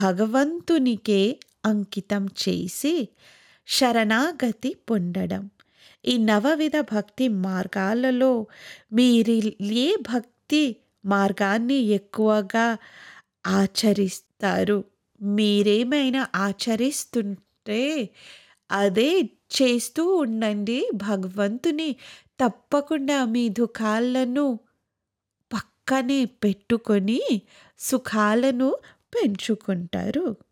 భగవంతునికే అంకితం చేసి శరణాగతి పొందడం ఈ నవవిధ భక్తి మార్గాలలో మీరు ఏ భక్తి మార్గాన్ని ఎక్కువగా ఆచరిస్తారు మీరేమైనా ఆచరిస్తుంటే అదే చేస్తూ ఉండండి భగవంతుని తప్పకుండా మీ దుఃఖాలను పక్కనే పెట్టుకొని సుఖాలను పెంచుకుంటారు